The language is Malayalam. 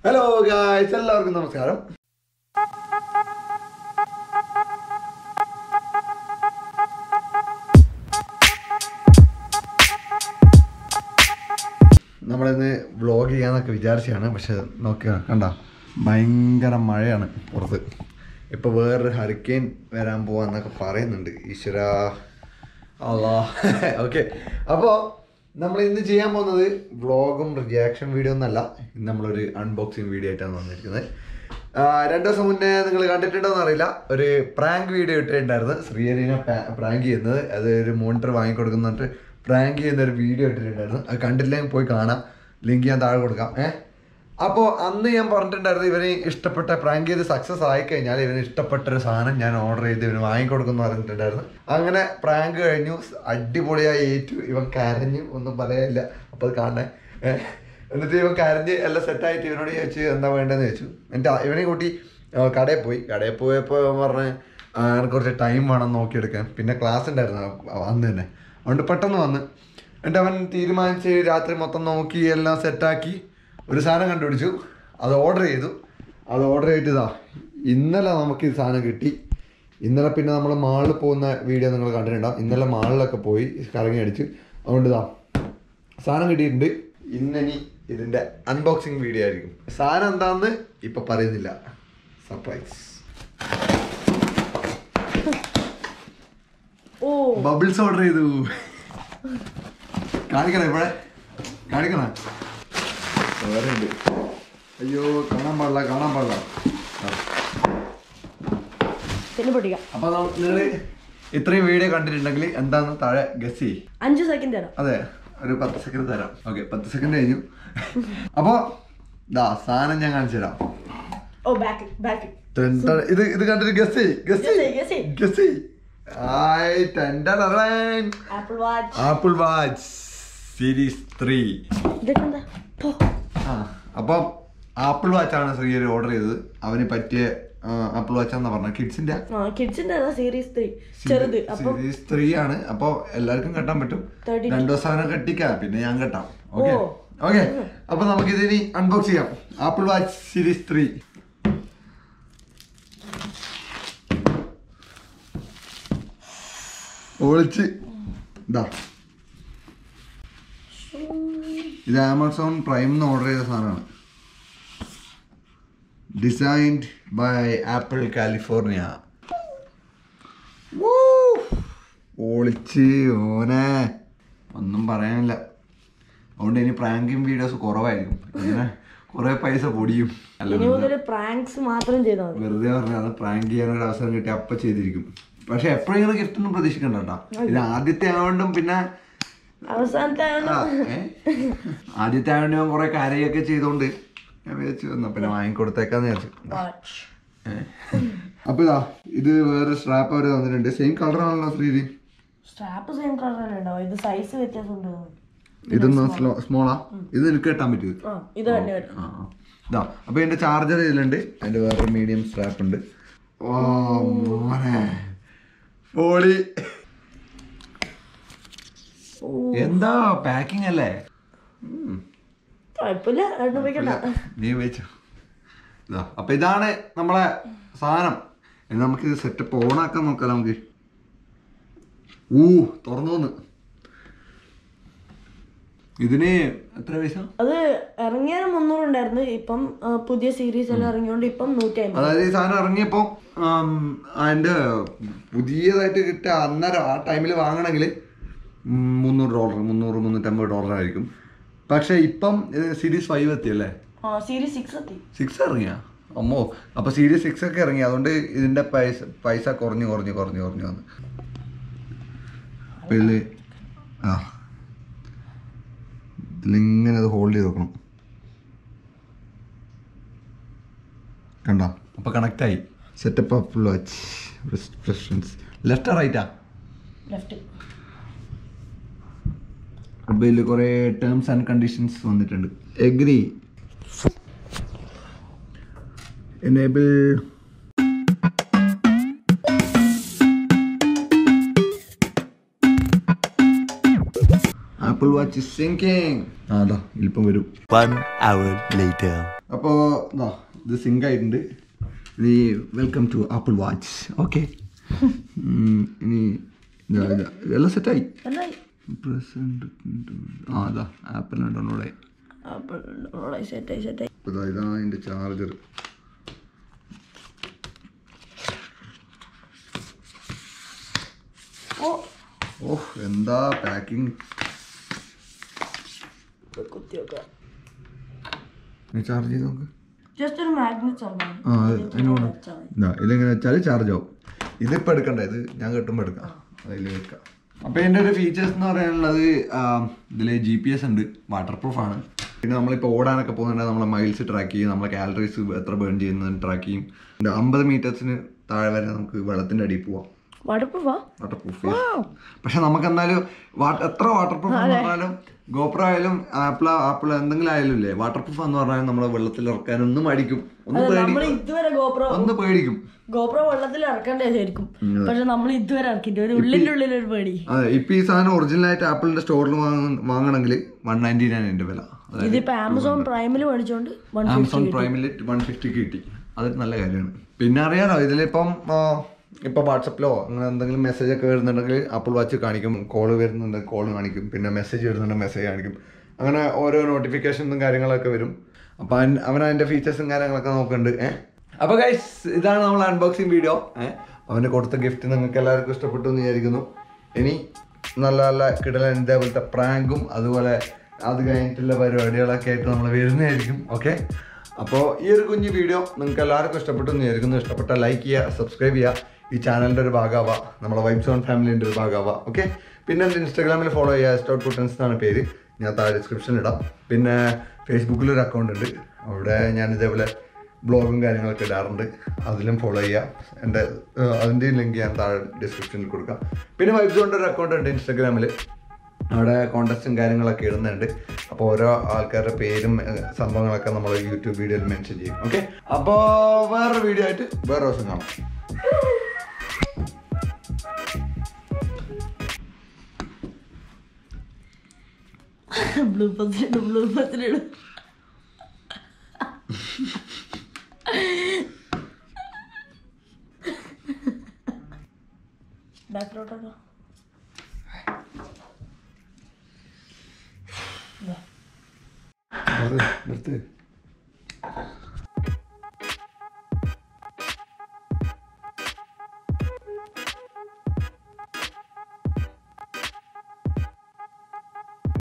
ഹലോ ഗായ്സ് എല്ലാവർക്കും നമസ്കാരം നമ്മളിന്ന് വ്ളോഗ് ചെയ്യാന്നൊക്കെ വിചാരിച്ചാണ് പക്ഷെ നോക്കുക കണ്ട ഭയങ്കര മഴയാണ് പുറത്ത് ഇപ്പൊ വേറൊരു ഹരിക്കെയിൻ വരാൻ പോവാന്നൊക്കെ പറയുന്നുണ്ട് ഈശ്വര അല്ലാ ഓക്കെ അപ്പോൾ നമ്മൾ ഇന്ന് ചെയ്യാൻ പോകുന്നത് വ്ളോഗും റിയാക്ഷൻ വീഡിയോ ഒന്നല്ല ഇന്ന് നമ്മളൊരു അൺബോക്സിങ് വീഡിയോ ആയിട്ടാണ് വന്നിരിക്കുന്നത് ആ, രണ്ടു ദിവസം മുന്നേ നിങ്ങൾ കണ്ടിട്ടുണ്ടോന്ന് അറിയില്ല ഒരു പ്രാങ്ക് വീഡിയോ ഇട്ടിട്ടുണ്ടായിരുന്നു ശ്രീഹരിനെ പ്രാങ്ക് ചെയ്യുന്നത് അത് ഒരു മോണിറ്റർ വാങ്ങിക്കൊടുക്കുന്നിട്ട് പ്രാങ്ക് ചെയ്യുന്ന ഒരു വീഡിയോ ഇട്ടിട്ടുണ്ടായിരുന്നു അത് കണ്ടില്ലെങ്കിൽ പോയി കാണാം ലിങ്ക് ഞാൻ താഴെ കൊടുക്കാം ഏഹ് അപ്പോൾ അന്ന് ഞാൻ പറഞ്ഞിട്ടുണ്ടായിരുന്നു ഇവന് ഇഷ്ടപ്പെട്ട പ്രാങ്ക് ചെയ്ത് സക്സസ് ആയി കഴിഞ്ഞാൽ ഇവന് ഇഷ്ടപ്പെട്ട ഒരു സാധനം ഞാൻ ഓർഡർ ചെയ്ത് ഇവന് വാങ്ങിക്കൊടുക്കുന്നു പറഞ്ഞിട്ടുണ്ടായിരുന്നു അങ്ങനെ പ്രാങ്ക് കഴിഞ്ഞു അടിപൊളിയായി ഏറ്റു ഇവൻ കരഞ്ഞു ഒന്നും പറയാനില്ല അപ്പോൾ അത് കാണണേ ഏഹ്. എന്നിട്ട് ഇവൻ കരഞ്ഞ് എല്ലാം സെറ്റായിട്ട് ഇവനോട് ചോദിച്ചു എന്താ വേണ്ടതെന്ന് ചോദിച്ചു എന്നിട്ട് ഇവനെ കൂട്ടി ആ, കടയിൽ പോയി കടയിൽ പോയപ്പോൾ ഇവൻ പറഞ്ഞ് "ആ, എനിക്ക് കുറച്ച് ടൈം വേണം നോക്കിയെടുക്കാൻ പിന്നെ ക്ലാസ് ഉണ്ടായിരുന്നു ആ, അന്ന് തന്നെ അതുകൊണ്ട് പെട്ടെന്ന് വന്ന് എന്നിട്ട് അവൻ തീരുമാനിച്ച് രാത്രി മൊത്തം നോക്കി എല്ലാം സെറ്റാക്കി ഒരു സാധനം കണ്ടുപിടിച്ചു അത് ഓർഡർ ചെയ്തു അത് ഓർഡർ ചെയ്തിട്ടാ ഇന്നലെ നമുക്ക് ഈ സാധനം കിട്ടി ഇന്നലെ പിന്നെ നമ്മൾ മാളിൽ പോകുന്ന വീഡിയോ നിങ്ങൾ കണ്ടിട്ടുണ്ടാവും ഇന്നലെ മാളിലൊക്കെ പോയി കറങ്ങി അടിച്ച് അതുകൊണ്ട് ഇതാ സാധനം കിട്ടിയിട്ടുണ്ട് ഇന്നിനി ഇതിന്റെ അൺബോക്സിങ് വീഡിയോ ആയിരിക്കും സാധനം എന്താന്ന് ഇപ്പൊ പറയുന്നില്ല സർപ്രൈസ് ഓ ബബിൾസ് ഓർഡർ ചെയ്തു കാണിക്കണേ ഇവിടെ കാണിക്കണേ വേറെ ഉണ്ട് അയ്യോ കാണാൻ പാടില്ല കാണാൻ പാടില്ല ആ. പിന്നെ പൊട്ടിക്കാം അപ്പൊ നിങ്ങൾ ഇത്രയും വീഡിയോ കണ്ടിട്ടുണ്ടെങ്കിൽ എന്താന്ന് താഴെ ഗസ് ചെയ്യ് അഞ്ച് സെക്കൻഡ് തരാം അതെ ഒരു പത്ത് സെക്കൻഡ് തരാം ഓക്കെ പത്ത് സെക്കൻഡ് കഴിഞ്ഞു അപ്പോ ദാ സാധനം ഞാൻ കാണിച്ചു തരാം ഓ ബാക്ക് ബാക്ക് ടെൻ ടെൻ- ഇത് ഇത് കണ്ടിട്ട് ഗസ് ചെയ്യ് ഗസ് Guess ചെയ്യ്, guess ചെയ്യ്. ഗസ് ചെയ്യ് ആയ് ten ten ten. Apple Watch Apple Watch series three ഇതൊക്കെ എന്താ പോ. ആ അപ്പം ആപ്പിൾ വാച്ചാണ് ശ്രീഹരി ഓർഡർ ചെയ്തത് അവന് പറ്റിയ ആപ്പിൾ വാച്ചാന്ന് പറഞ്ഞ കിഡ്സിന്റെ ആ കിഡ്സിന്റെ സീരീസ് ത്രീ ചെറുത് അപ്പം സീരീസ് ത്രീ ആണ് അപ്പൊ എല്ലാവർക്കും കെട്ടാൻ പറ്റും Thirty രണ്ടു ദിവസം അവനെ കെട്ടിക്കാം പിന്നെ ഞാൻ കെട്ടാം ഓക്കെ ഓ. ഓക്കെ അപ്പൊ നമുക്ക് ഇതിനി അൺബോക്സ് ചെയ്യാം ആപ്പിൾ വാച്ച് സീരീസ് ത്രീ ഒളിച്ച് ഇതാ ഇത് ആമസോൺ പ്രൈമിന്ന് ഓർഡർ ചെയ്ത സാധനമാണ് ഡിസൈൻഡ് ബൈ ആപ്പിൾ കാലിഫോർണിയ ഒളിച്ച് ഓനെ ഒന്നും പറയാനില്ല അതുകൊണ്ട് ഇനി പ്രാങ്കിങ് വീഡിയോസ് കുറവായിരിക്കും ഇങ്ങനെ കുറെ പൈസ പൊടിയും അല്ല ഇനി മുതൽ പ്രാങ്ക്സ് മാത്രം ചെയ്താൽ മതി വെറുതെ പറഞ്ഞാൽ പ്രാങ്ക് ചെയ്യാനൊരു അവസരം കിട്ടി അപ്പൊ ചെയ്തിരിക്കും പക്ഷെ എപ്പോഴെങ്കിലും ഗിഫ്റ്റ് ഒന്നും പ്രതീക്ഷിക്കണ്ട കേട്ടോ ഇത് ആദ്യത്തെ ആവണ്ടും പിന്നെ അവസാനത്തെ ആ, ഏ? ആദ്യത്തെ ആവണ്ട് ഞാൻ കുറെ കാര്യമൊക്കെ ചെയ്തോണ്ട് ഞാൻ വിചാരിച്ചു എന്നാ പിന്നെ വാങ്ങിക്കൊടുത്തേക്കാന്ന് വിചാരിച്ചു വാച്ച് ഏ? അപ്പൊ ഇതാ ഇത് വേറെ സ്ട്രാപ്പ് അവര് തന്നിട്ടുണ്ട് സെയിം കളറാണല്ലോ ശ്രീതി സ്ട്രാപ്പ് സെയിം കളർ ഉണ്ടാവും ഇത് സൈസ് വ്യത്യാസമുണ്ട് ഇതൊന്ന് സ്മോളാ ഇത് നിനക്ക് കെട്ടാൻ പറ്റുമോ ആ ഇത് തന്നെ വരും ആ, ആ. ഇതാ അപ്പൊ എന്റെ ചാർജർ ഇതിലുണ്ട് അതിന്റെ വേറെ മീഡിയം സ്ട്രാപ്പ് ഉണ്ട് ഓ മോനെ പോളി ഓ എന്താ പാക്കിംഗ് അല്ലേ കുഴപ്പമില്ല രണ്ടും ഉപയോഗിക്കണ്ട നീ വെച്ചു ഇതാ അപ്പൊ ഇതാണ് നമ്മളെ സാധനം ഇനി നമുക്ക് ഇത് സെറ്റപ്പ് ഓണാക്കാൻ നോക്കാം നമുക്ക് ഊ തുറന്നു ഇതിന് എത്ര പൈസ അത് ഇറങ്ങിയാലും മുന്നൂറ് ഉണ്ടായിരുന്നു ഇപ്പം ആ, പുതിയ സീരീസ് എല്ലാം ഇറങ്ങിയോണ്ട് ഇപ്പം നൂറ്റി അമ്പത് അതായത് ഈ സാധനം ഇറങ്ങിയപ്പോ ആം, അതിന്റെ പുതിയതായിട്ട് കിട്ടിയ അന്നേരം ആ ടൈമിൽ വാങ്ങണമെങ്കിൽ മുന്നൂറ് ഡോളർ മുന്നൂറ് മുന്നൂറ്റമ്പത് ഡോളർ ആയിരിക്കും പക്ഷെ ഇപ്പം സീരീസ് ഫൈവ് എത്തിയല്ലേ ആ സീരീസ് സിക്സ് എത്തി സിക്സ് ഇറങ്ങിയ അമ്മോ അപ്പൊ സീരീസ് സിക്സ് ഒക്കെ ഇറങ്ങി അതുകൊണ്ട് ഇതിന്റെ പൈസ പൈസ കുറഞ്ഞു കുറഞ്ഞു കുറഞ്ഞു കുറഞ്ഞു വന്ന് അപ്പൊ ഇതില് ആ ഇതിലിങ്ങനെ അത് ഹോൾഡ് ചെയ്ത് വെക്കണം കണ്ടോ അപ്പൊ കണക്ട് ആയി setup Apple Watch restrictions left റൈറ്റാ ലെഫ്റ്റ് അപ്പൊ ഇതിൽ കുറെ ടേംസ് ആൻഡ് കണ്ടീഷൻസ് വന്നിട്ടുണ്ട് agree enable Apple Watch syncing അതാ ഇപ്പം വരും One hour later. അപ്പോൾ ഇതാ ഇത് സിങ്ക് ആയിട്ടുണ്ട് ഇനി welcome to Apple Watch okay ഇനി ഇതാ ഇതാ ഇതെല്ലാം സെറ്റായി എന്നായി പ്രസന്റ് ആ അതാ ആപ്പിളിന് ഡൗൺലോഡായി അപ്പോൾ സെറ്റായി സെറ്റായി ഇതാ ഇതാണ് അതിൻ്റെ ചാർജർ ഓ ഓഹ് എന്താ പാക്കിംഗ് ഇത് കുത്തി വെക്കാം നീ ചാർജ് ചെയ്ത് നോക്ക് ജസ്റ്റ് ഒരു മാഗ്നറ്റ് സംഭവം ആ അത് അതിനോട് ഇതാ ഇതിങ്ങനെ വെച്ചാൽ ചാർജ് ആവും ഇതിപ്പോൾ എടുക്കണ്ട ഇത് ഞാൻ കെട്ടുമ്പോൾ എടുക്കാം അതിൽ വെക്കാം അപ്പോൾ ഇതിൻ്റെ ഒരു ഫീച്ചേഴ്സ് എന്ന് പറയാനുള്ളത് ഇതിൽ ജി പി എസ് ഉണ്ട് വാട്ടർ പ്രൂഫ് ആണ് പിന്നെ നമ്മളിപ്പോൾ ഓടാനൊക്കെ പോകുന്നുണ്ടെങ്കിൽ നമ്മളെ മൈൽസ് ട്രാക്ക് ചെയ്യും നമ്മളെ കാലറീസ് എത്ര ബേൺ ചെയ്യുന്നത് ട്രാക്ക് ചെയ്യും പിന്നെ അമ്പത് മീറ്റേഴ്സിന് താഴെ വരെ നമുക്ക് വെള്ളത്തിൻ്റെ അടിയിൽ പോവാം വാട്ടർ പ്രൂഫാ വാട്ടർ പ്രൂഫ് പക്ഷെ നമുക്ക് എന്നാലും എത്ര വാട്ടർ പ്രൂഫ് എന്ന് പറഞ്ഞാലും ഗോപ്രോ ആയാലും ആപ്പിൾ ആപ്പിൾ എന്തെങ്കിലും ആയാലും ഇല്ലേ വാട്ടർ പ്രൂഫ് എന്ന് പറഞ്ഞാൽ നമ്മളെ വെള്ളത്തിൽ ഇറക്കാൻ ഒന്നും അടിക്കും ഒന്ന് നമ്മൾ പേടിക്കും ഇതുവരെ ഗോപ്രോ ഒന്ന് പേടിക്കും ഗോപ്രോ വെള്ളത്തിൽ ഇറക്കണ്ടേ ശരിക്കും പക്ഷെ നമ്മൾ ഇതുവരെ ഇറക്കിട്ട് ഒരു ഉള്ളിന്റെ ഉള്ളിൽ ഒരു പേടി അതെ ഇപ്പൊ ഈ സാധനം ഒറിജിനൽ ആയിട്ട് ആപ്പിളിന്റെ സ്റ്റോറിൽ വാങ്ങണമെങ്കിൽ വൺ നയൻറ്റി നയൻ എന്റെ വില അതായത് ഇതിപ്പോ ആമസോൺ പ്രൈമിൽ മേടിച്ചോണ്ട് വൺ ആമസോൺ പ്രൈമിൽ വൺ ഫിഫ്റ്റിക്ക് കിട്ടി അതൊരു നല്ല കാര്യമാണ് പിന്നെ അറിയാലോ ഇതിലിപ്പം ആ, ഇപ്പൊ വാട്സപ്പിലോ അങ്ങനെ എന്തെങ്കിലും മെസ്സേജ് ഒക്കെ വരുന്നുണ്ടെങ്കിൽ ആപ്പിൾ വാച്ച് കാണിക്കും കോള് വരുന്നുണ്ടെങ്കിൽ കോള് കാണിക്കും പിന്നെ മെസ്സേജ് വരുന്നുണ്ടെങ്കിൽ മെസ്സേജ് കാണിക്കും അങ്ങനെ ഓരോ നോട്ടിഫിക്കേഷൻസും കാര്യങ്ങളൊക്കെ വരും അപ്പൊ അവൻ അവൻ അതിന്റെ ഫീച്ചേഴ്സും കാര്യങ്ങളൊക്കെ നോക്കുന്നുണ്ട് ഏഹ് അപ്പൊ ഗൈസ് ഇതാണ് നമ്മൾ അൺബോക്സിങ് വീഡിയോ ഏഹ് അവന് കൊടുത്ത ഗിഫ്റ്റ് നിങ്ങൾക്ക് എല്ലാവർക്കും ഇഷ്ടപ്പെട്ടു എന്ന് വിചാരിക്കുന്നു ഇനി നല്ല നല്ല കിടലൻ ഇതേപോലത്തെ പ്രാങ്കും അതുപോലെ അത് കഴിഞ്ഞിട്ടുള്ള പരിപാടികളൊക്കെ ആയിട്ട് നമ്മൾ വരുന്നതായിരിക്കും ഓക്കെ അപ്പോൾ ഈ ഒരു കുഞ്ഞു വീഡിയോ നിങ്ങൾക്ക് എല്ലാവർക്കും ഇഷ്ടപ്പെട്ടു എന്ന് വിചാരിക്കുന്നു ഇഷ്ടപ്പെട്ട ലൈക്ക് ചെയ്യുക സബ്സ്ക്രൈബ് ചെയ്യുക ഈ ചാനലിൻ്റെ ഒരു ഭാഗമാവുക നമ്മുടെ വൈബ്സ് ഓൺ ഫാമിലിൻ്റെ ഒരു ഭാഗമാവുക ഓക്കെ പിന്നെ എൻ്റെ ഇൻസ്റ്റാഗ്രാമിൽ ഫോളോ ചെയ്യുക സ്റ്റോട്ട് കുട്ടൻസ് എന്നാണ് പേര് ഞാൻ താഴെ ഡിസ്ക്രിപ്ഷനിൽ ഇടാം പിന്നെ ഫേസ്ബുക്കിൽ ഒരു അക്കൗണ്ട് ഉണ്ട് അവിടെ ഞാൻ ഇതേപോലെ ബ്ലോഗും കാര്യങ്ങളൊക്കെ ഇടാറുണ്ട് അതിലും ഫോളോ ചെയ്യാം എൻ്റെ ഏഹ്, അതിൻ്റെയും ലിങ്ക് ഞാൻ താഴെ ഡിസ്ക്രിപ്ഷനിൽ കൊടുക്കാം പിന്നെ വൈബ്സ് കൊണ്ട് ഒരു അക്കൗണ്ട് ഉണ്ട് ഇൻസ്റ്റാഗ്രാമിൽ അവിടെ കോണ്ടസ്റ്റും കാര്യങ്ങളൊക്കെ ഇടുന്നുണ്ട് അപ്പോൾ ഓരോ ആൾക്കാരുടെ പേരും ഏഹ്, സംഭവങ്ങളൊക്കെ നമ്മൾ യൂട്യൂബ് വീഡിയോയിൽ മെൻഷൻ ചെയ്യും ഓക്കെ അപ്പോൾ വേറൊരു വീഡിയോ ആയിട്ട് വേറെ ദിവസം കാണാം ബ്ലൂ പത്തിലിടും ബ്ലൂ പത്തിലിടും ബാക്കിലോട്ടോ നിർത്ത്